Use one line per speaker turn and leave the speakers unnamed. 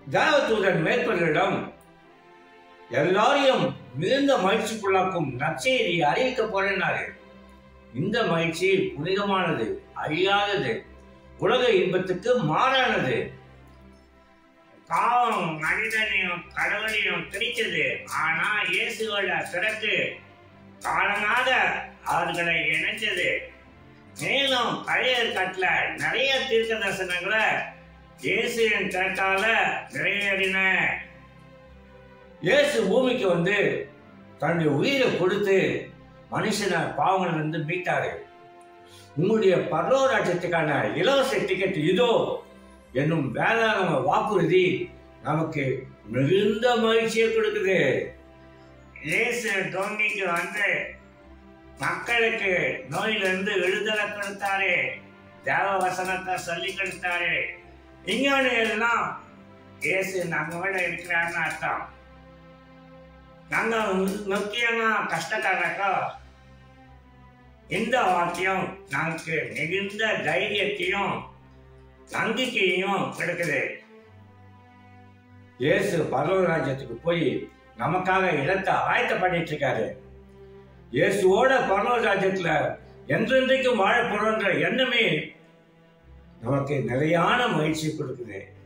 தேவதூதன் மேற்பர்களிடம் எல்லாரையும் மிகுந்த மகிழ்ச்சிக்குள்ளாக்கும் நற்செய்தி அறிவிக்க போறேனாரு இந்த மகிழ்ச்சி புனிதமானது அழியாதது உலக இன்பத்துக்கு மாறானது
பாவம் மனிதனையும் கடவுளையும் பிரித்தது ஆனா இயேசுவோட பிறகு காலமாக அவர்களை இணைச்சது மேலும் பழைய ஏற்காட்டுல நிறைய தீர்க்க தரிசனங்களை இயேசுவின் கருத்தால நிறைவேறின
இயேசு பூமிக்கு வந்து தன்னுடைய உயிரை கொடுத்து மனுஷனை பாவங்களிலிருந்து மீட்டாரு உங்களுடைய பரலோ ராஜ்யத்துக்கான இலவச டிக்கெட் இதோ என்னும் வேதாகம வாக்குறுதி நமக்கு மிகுந்த மகிழ்ச்சியை கொடுக்குது
இயேசு டோங்கிக்கு வந்து மக்களுக்கு நோயிலிருந்து விடுதலை கொடுத்தாரு தேவ வசனத்தை சொல்லி கொடுத்தாரு இன்னொன்று எல்லாம் இயேசு நம்மளோட இருக்கிறாருன்னு அர்த்தம் நாங்க முக்கியமா கஷ்டக்காரக்கோ இந்த வாக்கியம் நமக்கு மிகுந்த தைரியத்தையும் நம்பிக்கையையும் கொடுக்குது
இயேசு பரலோ ராஜ்யத்துக்கு போய் நமக்காக இடத்தை ஆயத்த பண்ணிட்டு இருக்காரு இயேசுவோட பரலோ ராஜ்யத்துல என்றென்றைக்கும் வாழ போறோன்ற எண்ணமே நமக்கு நிலையான மகிழ்ச்சி கொடுக்குது